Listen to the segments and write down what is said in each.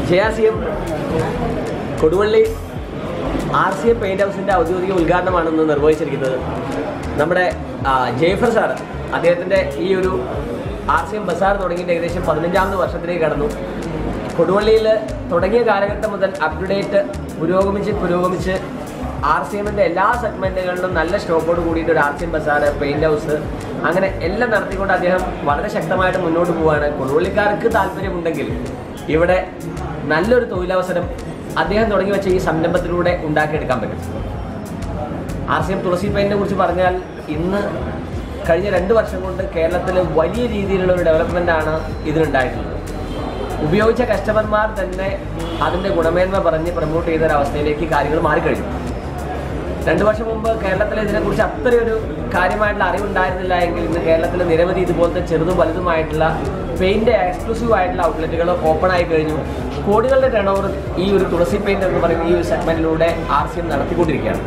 J R C M Koduvally R C M paint ഹൗസിന്റെ ഔദ്യോഗിക ഉദ്ഘാടനമാണ് ഇന്ന് നിർവഹിച്ചിരിക്കുന്നത് നമ്മുടെ ആ, ജയ്ഫർ സാർ അദ്ദേഹത്തിന്റെ ഈ ഒരു ആർ സി എം ബസാർ തുടങ്ങിയിട്ട് ഏകദേശം പതിനഞ്ചാമത് വർഷത്തിലേക്ക് കടന്നു കൊടുവള്ളിയിൽ തുടങ്ങിയ കാലഘട്ടം മുതൽ അപ് ടു ഡേറ്റ് പുരോഗമിച്ച് പുരോഗമിച്ച് ആർ സി എമ്മിന്റെ എല്ലാ സെഗ്മെന്റുകളിലും നല്ല സ്റ്റോക്കോട് കൂടിയിട്ട് ഒരു R C M Bazaar paint house അങ്ങനെ എല്ലാം നടത്തിക്കൊണ്ട് അദ്ദേഹം വളരെ ശക്തമായിട്ട് മുന്നോട്ട് പോവുകയാണ് കൊടുവള്ളിക്കാർക്ക് താല്പര്യമുണ്ടെങ്കിൽ ഇവിടെ നല്ലൊരു തൊഴിലവസരം അദ്ദേഹം തുടങ്ങി വെച്ച ഈ സംരംഭത്തിലൂടെ ഉണ്ടാക്കിയെടുക്കാൻ പറ്റും ആർ സി എം തുളസി പെയിന്റിനെ കുറിച്ച് പറഞ്ഞാൽ ഇന്ന് കഴിഞ്ഞ രണ്ട് വർഷം കൊണ്ട് കേരളത്തിൽ വലിയ രീതിയിലുള്ള ഒരു ഡെവലപ്മെന്റ് ആണ് ഇതിനുണ്ടായിട്ടുള്ളത് ഉപയോഗിച്ച കസ്റ്റമർമാർ തന്നെ അതിന്റെ ഗുണമേന്മ പറഞ്ഞ് പ്രൊമോട്ട് ചെയ്ത ഒരു അവസ്ഥയിലേക്ക് കാര്യങ്ങൾ മാറിക്കഴിഞ്ഞു രണ്ടു വർഷം മുമ്പ് കേരളത്തിൽ ഇതിനെക്കുറിച്ച് അത്രയൊരു കാര്യമായിട്ടുള്ള അറിവുണ്ടായിരുന്നില്ല എങ്കിൽ ഇന്ന് കേരളത്തിൽ നിരവധി ഇതുപോലത്തെ ചെറുതും വലുതുമായിട്ടുള്ള പെയിന്റ് എക്സ്ക്ലൂസീവ് ആയിട്ടുള്ള ഔട്ട്ലെറ്റുകൾ ഓപ്പൺ ആയി കഴിഞ്ഞു കോടികളുടെ ടേൺ ഓവർ ഈ ഒരു തുളസി പെയിന്റ് എന്ന് പറയുന്ന ഈ ഒരു സെഗ്മെന്റിലൂടെ ആർ സി എം നടത്തിക്കൊണ്ടിരിക്കുകയാണ്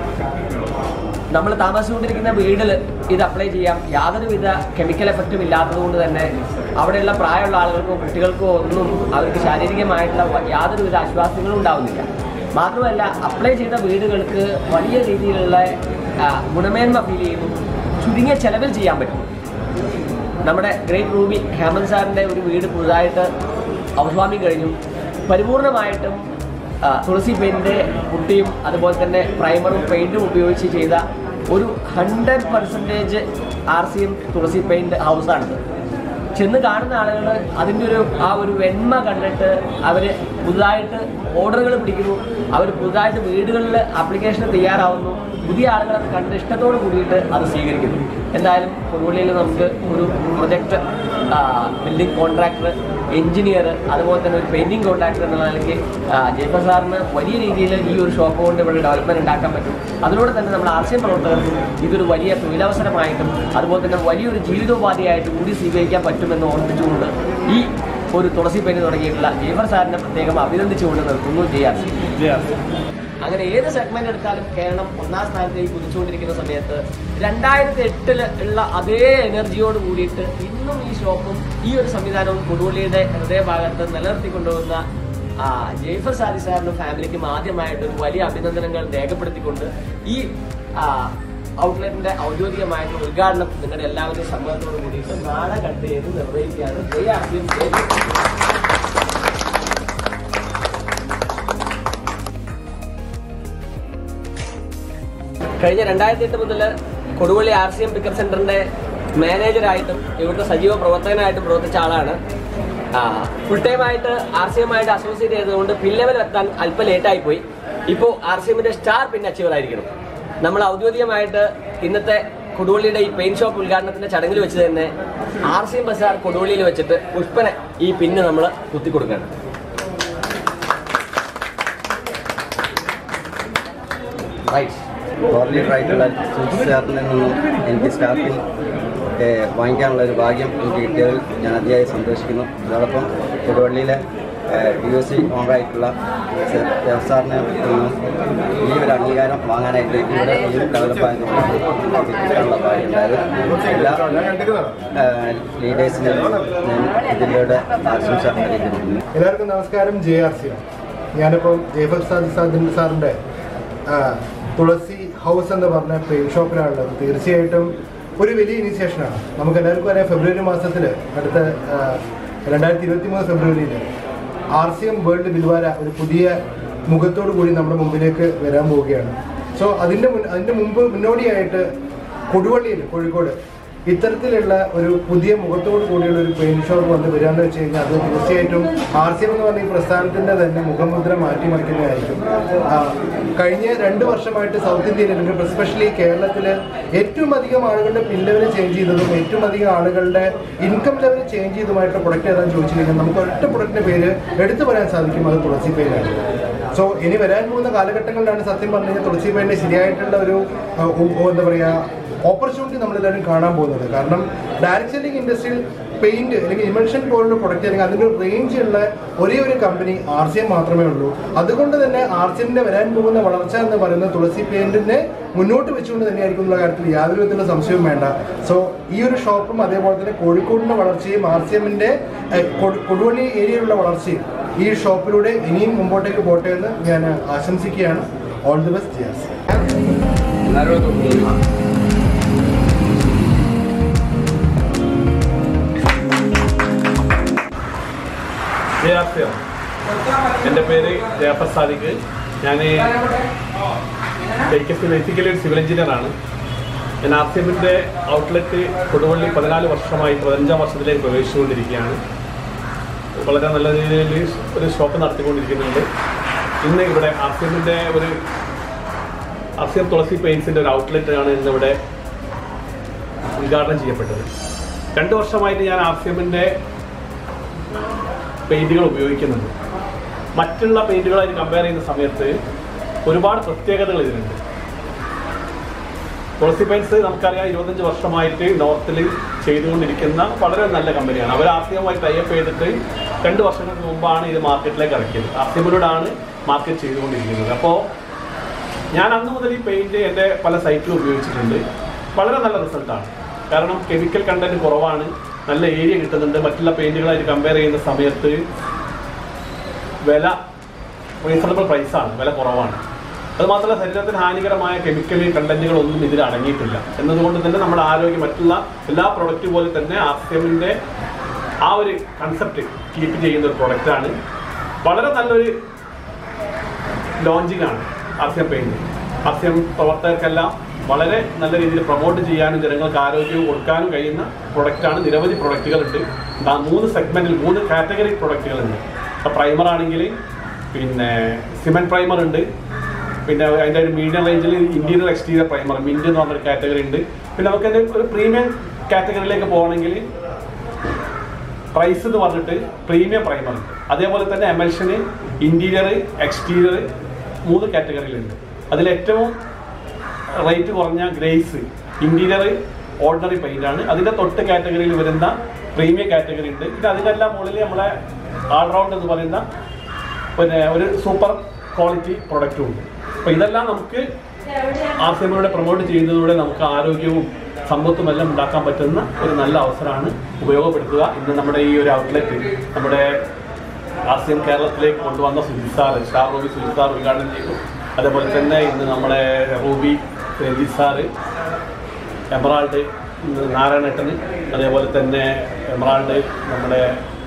നമ്മൾ താമസിച്ചുകൊണ്ടിരിക്കുന്ന വീടിൽ ഇത് അപ്ലൈ ചെയ്യാം യാതൊരുവിധ കെമിക്കൽ എഫക്റ്റും ഇല്ലാത്തത് കൊണ്ട് തന്നെ അവിടെയുള്ള പ്രായമുള്ള ആളുകൾക്കോ കുട്ടികൾക്കോ ഒന്നും അവർക്ക് ശാരീരികമായിട്ടുള്ള വ- യാതൊരുവിധ ആശ്വാസങ്ങളും ഉണ്ടാവുന്നില്ല മാത്രമല്ല അപ്ലൈ ചെയ്ത വീടുകൾക്ക് വലിയ രീതിയിലുള്ള ആ, ഗുണമേന്മ ഫീൽ ചെയ്യുന്നു ചുരുങ്ങിയ ചെലവിൽ ചെയ്യാൻ പറ്റും നമ്മുടെ ഗ്രേറ്റ് റൂബി ഹേമന്ത് സാറിൻ്റെ ഒരു വീട് പുതുതായിട്ട് ഹൗസ് കഴിഞ്ഞു പരിപൂർണമായിട്ടും ആ, തുളസി പെയിൻറ്റിൻ്റെ പുട്ടിയും അതുപോലെ തന്നെ പ്രൈമറും പെയിൻറ്റും ഉപയോഗിച്ച് ചെയ്ത ഒരു hundred percentage R C M Tulasi paint ഹൗസാണിത് ചെന്ന് കാണുന്ന ആളുകൾ അതിൻ്റെ ഒരു ആ ഒരു വെണ്മ കണ്ടിട്ട് അവർ പുതുതായിട്ട് ഓർഡറുകൾ പിടിക്കുന്നു അവർ പുതുതായിട്ട് വീടുകളിൽ ആപ്ലിക്കേഷൻ തയ്യാറാവുന്നു പുതിയ ആളുകൾ അത് കണ്ട് ഇഷ്ടത്തോട് കൂടിയിട്ട് അത് സ്വീകരിക്കുന്നു എന്തായാലും കൊടുവള്ളിയിൽ നമുക്ക് ഒരു പ്രൊജക്ട് ബിൽഡിംഗ് കോൺട്രാക്ടർ എഞ്ചിനീയർ അതുപോലെ തന്നെ ഒരു പെയിന്റിംഗ് കോൺട്രാക്ടർ എന്നുള്ള നിലയ്ക്ക് ജയ്പ സാറിന് വലിയ രീതിയിൽ ഈ ഒരു ഷോപ്പ് കൊണ്ട് ഇവിടെ ഡെവലപ്മെന്റ് ഉണ്ടാക്കാൻ പറ്റും അതിലൂടെ തന്നെ നമ്മുടെ ആശയം പ്രവർത്തകർക്കും ഇതൊരു വലിയ തൊഴിലവസരമായിട്ടും അതുപോലെ തന്നെ വലിയൊരു ജീവിതോപാധിയായിട്ടും കൂടി സ്വീകരിക്കാൻ പറ്റുമെന്ന് ഓർമ്മിച്ചുകൊണ്ട് ഈ ഒരു തുളസി പെയിന്റ് തുടങ്ങിയിട്ടുള്ള ജയ്ഫർ സാറിനെ പ്രത്യേകം അഭിനന്ദിച്ചുകൊണ്ട് നിർത്തുന്നു ജെ അങ്ങനെ ഏത് സെഗ്മെന്റ് എടുത്താലും കേരളം ഒന്നാം സ്ഥാനത്തേക്ക് കുതിച്ചുകൊണ്ടിരിക്കുന്ന സമയത്ത് രണ്ടായിരത്തി എട്ടില് ഉള്ള അതേ എനർജിയോട് കൂടിയിട്ട് ഇന്നും ഈ ഷോപ്പും ഈ ഒരു സംവിധാനവും കൊടുവള്ളിയുടെ ഹൃദയഭാഗത്ത് നിലനിർത്തിക്കൊണ്ടുവന്ന ആ, ജയ്ഫർ സാദി സാറിനും ഫാമിലിക്കും ആദ്യമായിട്ട് ഒരു വലിയ അഭിനന്ദനങ്ങൾ രേഖപ്പെടുത്തിക്കൊണ്ട് ഈ ഔട്ട്ലെറ്റിന്റെ ഔദ്യോഗികമായിട്ടുള്ള ഉദ്ഘാടനം നിങ്ങളുടെ എല്ലാവരുടെയും സമ്മതത്തോട് കൂടിയിട്ട് നാളെ കട്ട് ചെയ്ത് നിർവഹിക്കുകയാണ് ജയ ആദ്യം ജയ കഴിഞ്ഞ രണ്ടായിരത്തി എട്ട് മുതൽ Koduvally R C M pickup സെന്ററിന്റെ മാനേജറായിട്ടും ഇവിടുത്തെ സജീവ പ്രവർത്തകനായിട്ടും പ്രവർത്തിച്ച ആളാണ് ഫുൾ ടൈം ആയിട്ട് ആർ സി എം ആയിട്ട് അസോസിയേറ്റ് ചെയ്തതുകൊണ്ട് പിൻ ലെവൽ എത്താൻ അല്പം ലേറ്റായി പോയി ഇപ്പോൾ ആർ സി എമ്മിന്റെ സ്റ്റാർ പിൻ അച്ചീവർ ആയിരിക്കണം നമ്മൾ ഔദ്യോഗികമായിട്ട് ഇന്നത്തെ കൊടുവള്ളിയുടെ ഈ പെയിന്റ് ഷോപ്പ് ഉദ്ഘാടനത്തിന്റെ ചടങ്ങിൽ വെച്ച് തന്നെ ആർ സി എം ബസാർ കൊടുവള്ളിയിൽ വെച്ചിട്ട് പുഷ്പനെ ഈ പിന്ന് നമ്മൾ കുത്തി കൊടുക്കുകയാണ് റൈറ്റ് ഫോർ ലീറ്റർ ആയിട്ടുള്ള സൂചി സ്റ്റാറിൽ നിന്നും എനിക്ക് സ്റ്റാർട്ടിൽ വാങ്ങിക്കാനുള്ള ഒരു ഭാഗ്യം എനിക്ക് കിട്ടിയതിൽ ഞാൻ അതിയായി സന്തോഷിക്കുന്നു അതോടൊപ്പം കൊടുവള്ളിയിലെ പി യു സി ഓണറായിട്ടുള്ള സാറിന് നിന്നും ഈ ഒരു അംഗീകാരം വാങ്ങാനായിട്ട് ഇവിടെ ഈ ഡെവലപ്പ് കിട്ടാനുള്ള ഭാഗ്യം ഉണ്ടായത് എല്ലാ ലീഡേഴ്സിനും ഞാൻ ഇതിലൂടെ ആശംസ അറിയിക്കുന്നു എല്ലാവർക്കും നമസ്കാരം ജെ ആർ സി ഞാനിപ്പോൾ ജയഫർ സാദി സാദിൻ സാറിൻ്റെ ആ, തുളസി ഹൗസ് എന്ന് പറഞ്ഞ പെയിന്റ് ഷോപ്പിലാണുള്ളത് തീർച്ചയായിട്ടും ഒരു വലിയ ഇനിഷ്യേഷനാണ് നമുക്ക് എല്ലാവർക്കും അറിയാം ഫെബ്രുവരി മാസത്തിൽ അടുത്ത രണ്ടായിരത്തി ഇരുപത്തി മൂന്ന് ഫെബ്രുവരിയിൽ R C M world Bhilwara ഒരു പുതിയ മുഖത്തോടു കൂടി നമ്മുടെ മുമ്പിലേക്ക് വരാൻ പോവുകയാണ് സോ അതിൻ്റെ മുൻ അതിൻ്റെ മുമ്പ് മുന്നോടിയായിട്ട് കൊടുവള്ളിയിൽ കോഴിക്കോട് ഇത്തരത്തിലുള്ള ഒരു പുതിയ മുഖത്തോട് കൂടിയുള്ള ഒരു പെയിന്റ് ഷോപ്പ് വന്ന് വരികയെന്ന് വെച്ച് കഴിഞ്ഞാൽ അത് തീർച്ചയായിട്ടും ആർ സി എം എന്ന് പറഞ്ഞ ഈ പ്രസ്ഥാനത്തിന്റെ തന്നെ മുഖമുദ്ര മാറ്റി മാറ്റുന്നതായിരിക്കും ആ, കഴിഞ്ഞ രണ്ട് വർഷമായിട്ട് സൗത്ത് ഇന്ത്യയിൽ അല്ലെങ്കിൽ എസ്പെഷ്യലി കേരളത്തിൽ ഏറ്റവും അധികം ആളുകളുടെ പിൻ ലെവൽ ചേഞ്ച് ചെയ്തതും ഏറ്റവും അധികം ആളുകളുടെ ഇൻകം ലെവൽ ചേഞ്ച് ചെയ്തതുമായിട്ടുള്ള പ്രൊഡക്റ്റ് ഏതാണെന്ന് ചോദിച്ചു കഴിഞ്ഞാൽ നമുക്ക് ഒരൊറ്റ പ്രൊഡക്റ്റിന്റെ പേര് എടുത്തു പറയാൻ സാധിക്കും അത് തുളസി പെയിനാണ് സോ ഇനി വരാൻ പോകുന്ന കാലഘട്ടങ്ങളിലാണ് സത്യം പറഞ്ഞു കഴിഞ്ഞാൽ തുളസി പെയിന്റെ ശരിയായിട്ടുള്ള ഒരു ആ, ഉ- ഉ- എന്താ പറയാ ഓപ്പർച്യൂണിറ്റി നമ്മളെല്ലാവരും കാണാൻ പോകുന്നത് കാരണം ഡയറക്ട് സെല്ലിംഗ് ഇൻഡസ്ട്രിയിൽ പെയിന്റ് അല്ലെങ്കിൽ ഇമൽഷൻ പോലുള്ള പ്രൊഡക്റ്റ് അല്ലെങ്കിൽ അതിന്റെ റേഞ്ച് ഉള്ള ഒരേ ഒരു കമ്പനി ആർ സി എം മാത്രമേ ഉള്ളൂ അതുകൊണ്ട് തന്നെ ആർ സി എമ്മിന്റെ വരാൻ പോകുന്ന വളർച്ച എന്ന് പറയുന്നത് തുളസി പെയിന്റിനെ മുന്നോട്ട് വെച്ചുകൊണ്ട് തന്നെയായിരിക്കും എന്നുള്ള കാര്യത്തിൽ യാതൊരു വിധത്തിലുള്ള സംശയവും വേണ്ട സോ ഈ ഒരു ഷോപ്പും അതേപോലെ തന്നെ കോഴിക്കോടിന്റെ വളർച്ചയും ആർ സി എമ്മിന്റെ കൊടുവള്ളി ഏരിയയിലുള്ള വളർച്ചയും ഈ ഷോപ്പിലൂടെ ഇനിയും മുമ്പോട്ടേക്ക് പോട്ടെ എന്ന് ഞാൻ ആശംസിക്കുകയാണ് ഓൾ ദി ബെസ്റ്റ് ജിയാസ് ജയാസ്യം എൻ്റെ പേര് ജയഫർ സാദിഖ് ഞാൻ ബേസിക്കലി ഒരു സിവിൽ എഞ്ചിനീയറാണ് ഞാൻ ആർ സി എമ്മിൻ്റെ ഔട്ട്ലെറ്റ് കൊടുവള്ളി പതിനാല് വർഷമായി പതിനഞ്ചാം വർഷത്തിലേക്ക് പ്രവേശിച്ചുകൊണ്ടിരിക്കുകയാണ് വളരെ നല്ല രീതിയിൽ ഒരു ഷോപ്പ് നടത്തിക്കൊണ്ടിരിക്കുന്നുണ്ട് ഇന്ന് ഇവിടെ ആർ സി എമ്മിൻ്റെ ഒരു ആർ സി എം തുളസി പെയിൻസിൻ്റെ ഒരു ഔട്ട്ലെറ്റ് ആണ് ഇന്നിവിടെ ഉദ്ഘാടനം ചെയ്യപ്പെട്ടത് രണ്ട് വർഷമായിട്ട് ഞാൻ ആർ സി എമ്മിൻ്റെ പെയിന്റുകൾ ഉപയോഗിക്കുന്നുണ്ട് മറ്റുള്ള പെയിന്റുകളായിട്ട് കമ്പയർ ചെയ്യുന്ന സമയത്ത് ഒരുപാട് പ്രത്യേകതകൾ ഇതിനുണ്ട് തുളസി പെയിൻസ് നമുക്കറിയാം ഇരുപത്തഞ്ച് വർഷമായിട്ട് നോർത്തിൽ ചെയ്തുകൊണ്ടിരിക്കുന്ന വളരെ നല്ല കമ്പനിയാണ് അവർ ആർസിഎമ്മുമായി ടൈപ്പ് ചെയ്തിട്ട് രണ്ട് വർഷങ്ങൾക്ക് മുമ്പാണ് ഇത് മാർക്കറ്റിലേക്ക് ഇറക്കിയത് ആർസിഎമ്മിലൂടെയാണ് മാർക്കറ്റ് ചെയ്തുകൊണ്ടിരിക്കുന്നത് അപ്പോൾ ഞാൻ അന്ന് മുതൽ ഈ പെയിന്റ് എൻ്റെ പല സൈറ്റിലും ഉപയോഗിച്ചിട്ടുണ്ട് വളരെ നല്ല റിസൾട്ടാണ് കാരണം കെമിക്കൽ കണ്ടന്റ് കുറവാണ് നല്ല ഏരിയ കിട്ടുന്നുണ്ട് മറ്റുള്ള പെയിന്റുകളായിട്ട് കമ്പയർ ചെയ്യുന്ന സമയത്ത് വില റീസണബിൾ പ്രൈസാണ് വില കുറവാണ് അത് മാത്രമല്ല ശരീരത്തിന് ഹാനികരമായ കെമിക്കൽ കണ്ടന്റുകളൊന്നും ഇതിൽ അടങ്ങിയിട്ടില്ല എന്നതുകൊണ്ട് തന്നെ നമ്മുടെ ആരോഗ്യം മറ്റുള്ള എല്ലാ പ്രൊഡക്റ്റ് പോലെ തന്നെ ആർസിഎമ്മിൻ്റെ ആ ഒരു കൺസെപ്റ്റ് കീപ്പ് ചെയ്യുന്ന ഒരു പ്രൊഡക്റ്റാണ് വളരെ നല്ലൊരു ലോഞ്ചിങ് ആണ് R C M paint R C M പ്രവർത്തകർക്കെല്ലാം വളരെ നല്ല രീതിയിൽ പ്രൊമോട്ട് ചെയ്യാനും ജനങ്ങൾക്ക് ആരോഗ്യം കൊടുക്കാനും കഴിയുന്ന പ്രൊഡക്റ്റാണ് നിരവധി പ്രൊഡക്റ്റുകളുണ്ട് ആ മൂന്ന് സെഗ്മെന്റിൽ മൂന്ന് കാറ്റഗറി പ്രൊഡക്റ്റുകളുണ്ട് ഇപ്പോൾ പ്രൈമർ ആണെങ്കിൽ പിന്നെ സിമെന്റ് പ്രൈമർ ഉണ്ട് പിന്നെ അതിൻ്റെ ഒരു മീഡിയം റേഞ്ചിൽ ഇന്റീരിയർ എക്സ്റ്റീരിയർ പ്രൈമർ മിന്റ് എന്ന് പറഞ്ഞൊരു കാറ്റഗറി ഉണ്ട് പിന്നെ നമുക്ക് അതിൻ്റെ ഒരു പ്രീമിയം കാറ്റഗറിയിലേക്ക് പോകണമെങ്കിൽ പ്രൈസ് എന്ന് പറഞ്ഞിട്ട് പ്രീമിയം പ്രൈമർ ഉണ്ട് അതേപോലെ തന്നെ എമൽഷന് ഇന്റീരിയർ എക്സ്റ്റീരിയർ മൂന്ന് കാറ്റഗറിയിലുണ്ട് അതിൽ ഏറ്റവും റേറ്റ് കുറഞ്ഞ ഗ്രേസ് ഇന്റീരിയർ ഓർഡിനറി പെയിന്റ് ആണ് അതിന്റെ തൊട്ട് കാറ്റഗറിയിൽ വരുന്ന പ്രീമിയം കാറ്റഗറി ഉണ്ട് പിന്നെ അതിനെല്ലാം മുകളിൽ നമ്മളെ ഓൾറൗണ്ട് എന്ന് പറയുന്ന പിന്നെ ഒരു സൂപ്പർ ക്വാളിറ്റി പ്രൊഡക്റ്റും ഉണ്ട് അപ്പോൾ ഇതെല്ലാം നമുക്ക് ആർ സി എമ്മിലൂടെ പ്രൊമോട്ട് ചെയ്യുന്നതിലൂടെ നമുക്ക് ആരോഗ്യവും സമ്പത്തും എല്ലാം ഉണ്ടാക്കാൻ പറ്റുന്ന ഒരു നല്ല അവസരമാണ് ഉപയോഗപ്പെടുത്തുക ഇന്ന് നമ്മുടെ ഈ ഒരു ഔട്ട്ലെറ്റ് നമ്മുടെ ആർ സി എം കേരളത്തിലേക്ക് കൊണ്ടുവന്ന Sujith sir star ruby Sujith sir ഉദ്ഘാടനം ചെയ്തു അതേപോലെ തന്നെ ഇന്ന് നമ്മുടെ റൂബി രഞ്ജിത് സാറ് എമറാൾഡ് നാരായണേട്ടന് അതേപോലെ തന്നെ എമറാൾഡ് നമ്മുടെ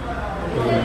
ഉം,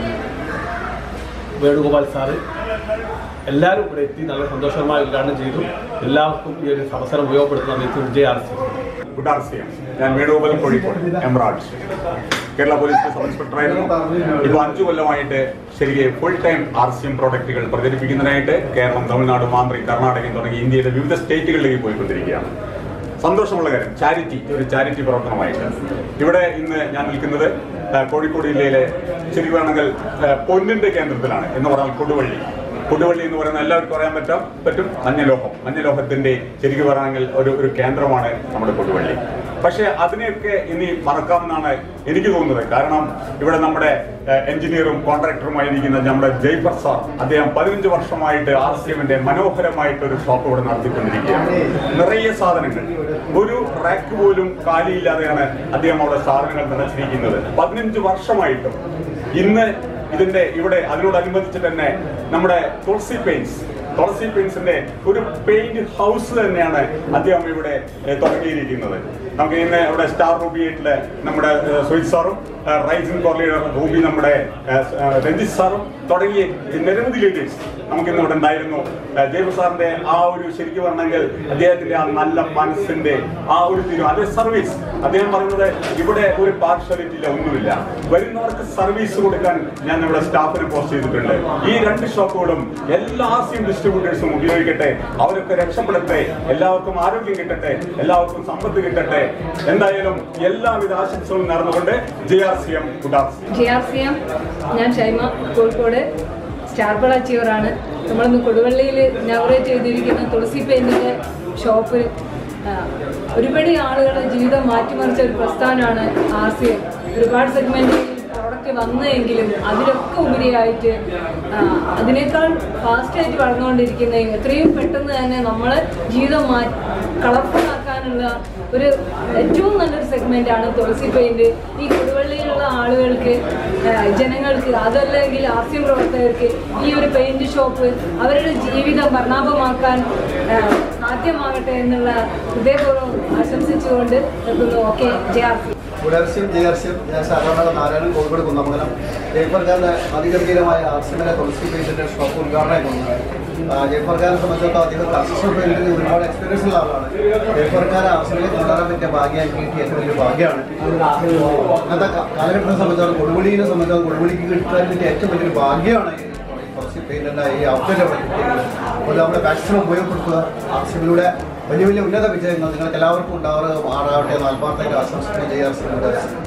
വേണുഗോപാൽ സാറ് എല്ലാവരും ഇവിടെ എത്തി നല്ല സന്തോഷകരമായി ഉദ്ഘാടനം ചെയ്തു എല്ലാവർക്കും ഈ ഒരു അവസരം ഉപയോഗപ്പെടുത്തുന്ന വിജയ R C good R C M ഞാൻ Venugopalan Kozhikode emerald Kerala police sub ഇൻസ്പെക്ടറായിരുന്നു ഇപ്പോൾ അഞ്ചു കൊല്ലമായിട്ട് ശരിക്കും full time R C M പ്രോഡക്റ്റുകൾ പ്രചരിപ്പിക്കുന്നതിനായിട്ട് കേരളം തമിഴ്നാട് ആന്ധ്ര കർണാടകയും തുടങ്ങി ഇന്ത്യയിലെ വിവിധ സ്റ്റേറ്റുകളിലേക്ക് പോയിക്കൊണ്ടിരിക്കുകയാണ് സന്തോഷമുള്ള കാര്യം ചാരിറ്റി ഒരു ചാരിറ്റി പ്രവർത്തനമായിട്ട് ഇവിടെ ഇന്ന് ഞാൻ നിൽക്കുന്നത് ആ, കോഴിക്കോട് ജില്ലയിലെ ശരിക്കും വേണമെങ്കിൽ ആ, പൊന്നിന്റെ കേന്ദ്രത്തിലാണ് എന്ന് പറഞ്ഞാൽ കൊടുവള്ളി കൊടുവള്ളി എന്ന് പറയുന്ന എല്ലാവർക്കും അറിയാൻ പറ്റാം പറ്റും മഞ്ഞലോഹം മഞ്ഞലോഹത്തിന്റെ ശരിക്കും പറയുകയാണെങ്കിൽ ഒരു ഒരു കേന്ദ്രമാണ് നമ്മുടെ കൊടുവള്ളി പക്ഷേ അതിനെയൊക്കെ ഇനി മറക്കാമെന്നാണ് എനിക്ക് തോന്നുന്നത് കാരണം ഇവിടെ നമ്മുടെ ഏഹ്, എഞ്ചിനീയറും കോൺട്രാക്ടറുമായിരിക്കുന്ന നമ്മുടെ ജയ്ഫർ സാർ അദ്ദേഹം പതിനഞ്ച് വർഷമായിട്ട് ആർ സി എമ്മിന്റെ മനോഹരമായിട്ട് ഒരു ഷോപ്പ് ഇവിടെ നടത്തിക്കൊണ്ടിരിക്കുകയാണ് നിറയെ സാധനങ്ങൾ ഒരു റാക്ക് പോലും കാലിയില്ലാതെയാണ് അദ്ദേഹം അവിടെ സാധനങ്ങൾ നിറച്ചിരിക്കുന്നത് പതിനഞ്ച് വർഷമായിട്ടും ഇന്ന് ഇതിന്റെ ഇവിടെ അതിനോടനുബന്ധിച്ച് തന്നെ നമ്മുടെ തുളസി പെയിന്റ്സ് തുളസി പെയിന്റ്സിന്റെ ഒരു പെയിന്റ് ഹൗസ് തന്നെയാണ് അദ്ദേഹം ഇവിടെ ഏഹ്, തുടങ്ങിയിരിക്കുന്നത് നമുക്ക് ഇന്ന് ഇവിടെ സ്റ്റാർ റൂബിയിലെ നമ്മുടെ ഏഹ്, സുജിത് സാറും ഏഹ്, റൈസിംഗ് കോർ ലീഡർ റൂബി നമ്മുടെ ഏഹ്, ഏഹ്, രഞ്ജിത്ത് സാറും തുടങ്ങിയ നിരവധി ലീഡേഴ്സ് നമുക്ക് ഇന്ന് ഇവിടെ ഉണ്ടായിരുന്നു ഏഹ്, ജയ്ബ് സാറിന്റെ ആ ഒരു ശരിക്കും പറഞ്ഞെങ്കിൽ അദ്ദേഹത്തിന്റെ ആ നല്ല മനസ്സിന്റെ ആ ഒരു തീരുമാനം അതെ സർവീസ് അദ്ദേഹം പറയുന്നത് ഇവിടെ ഒരു പാർഷ്യാലിറ്റി ഇല്ല ഒന്നുമില്ല വരുന്നവർക്ക് സർവീസ് കൊടുക്കാൻ ഞാൻ ഇവിടെ സ്റ്റാഫിനെ പോസ്റ്റ് ചെയ്തിട്ടുണ്ട് ഈ രണ്ട് ഷോപ്പുകളും എല്ലാ ആർസിയും ഡിസ്ട്രിബ്യൂട്ടേഴ്സും ഉപയോഗിക്കട്ടെ അവരൊക്കെ രക്ഷപ്പെടട്ടെ എല്ലാവർക്കും ആരോഗ്യം കിട്ടട്ടെ എല്ലാവർക്കും സമ്പത്ത് കിട്ടട്ടെ എന്തായാലും എല്ലാവിധ ആശംസകളും നേർന്നുകൊണ്ട് J R C M good R C J R C M ഞാൻ ഷൈമ കോഴിക്കോട് സ്റ്റാർ ബൾ അച്ചീവറാണ് നമ്മളിന്ന് കൊടുവള്ളിയിൽ ഇനാഗുറേറ്റ് ചെയ്തിരിക്കുന്ന തുളസി പെയിൻറ്റിൻ്റെ ഷോപ്പ് ആ, ഒരുപടി ആളുകളുടെ ജീവിതം മാറ്റിമറിച്ച ഒരു പ്രസ്ഥാനമാണ് ആർ സി എം ഒരുപാട് സെഗ്മെൻറ്റിൽ പ്രോഡക്റ്റ് വന്നെങ്കിലും അതിലൊക്കെ ഉപരിയായിട്ട് ആ, അതിനേക്കാൾ ഫാസ്റ്റായിട്ട് വളർന്നുകൊണ്ടിരിക്കുന്ന എത്രയും പെട്ടെന്ന് തന്നെ നമ്മൾ ജീവിതം മാ കളർഫുൾ ആക്കാനുള്ള ഒരു ഏറ്റവും നല്ലൊരു സെഗ്മെന്റ് ആണ് തുളസി പെയിന്റ് ഈ കൊടുവള്ളിയിലുള്ള ആളുകൾക്ക് ആ, ജനങ്ങൾക്ക് അതല്ലെങ്കിൽ ആർ സി എം പ്രവർത്തകർക്ക് ഈ ഒരു പെയിന്റ് ഷോപ്പ് അവരുടെ ജീവിതം വർണ്ണാഭമാക്കാൻ ആ, സാധ്യമാകട്ടെ എന്നുള്ള ഹൃദയപൂർവ്വം ആശംസിച്ചുകൊണ്ട് നിർത്തുന്നു ഓക്കെ ജെ ആർ സി ഗുഡർസ്യം ജയർസ്യം ഞാൻ സാധാരണ നാരായണൻ കോഴിക്കോട് കുന്നമംഗലം ജയ്ഫർഖാന്റെ അതിഗംഭീരമായ ആർസിമിലെ തുളസി പേഷ്യന്റെ ഷോപ്പ് ഉദ്ഘാടനം കൊണ്ടാണ് ജയ്ഫർഖാനെ സംബന്ധിച്ചിടത്തോളം അദ്ദേഹം കൺസ്ട്രക്ഷൻ ഫീൽഡിൽ ഒരുപാട് എക്സ്പീരിയൻസ് ഉള്ള ആളാണ് ജയ്ഫർഖാൻ ആർസിമിലേക്ക് കൊണ്ടുവരാൻ പറ്റിയ ഭാഗ്യം കിട്ടിയ ഏറ്റവും വലിയ ഭാഗ്യമാണ് ഇന്നത്തെ കാ- കാലഘട്ടത്തെ സംബന്ധിച്ചിടത്തോളം കൊടുമുടിയെ സംബന്ധിച്ചിടത്തോളം കൊടുമുടിക്ക് കിട്ടാൻ പറ്റിയ ഏറ്റവും വലിയൊരു ഭാഗ്യമാണ് ഈ തുളസി പെയിന്റിന്റെ ഈ ഔട്ട്ലെറ്റ് അവിടെ കിട്ടിയത് അപ്പോൾ നമ്മുടെ മാക്സിമം ഉപയോഗപ്പെടുത്തുക ആർസിമിലൂടെ വലിയ വലിയ ഉന്നത വിജയങ്ങൾ നിങ്ങൾക്ക് എല്ലാവർക്കും ഉണ്ടാവുക മാറാവട്ടെ എന്ന് ആത്മാർത്ഥമായിട്ട് ആശംസിക്കുന്നു ജയ ആർ സി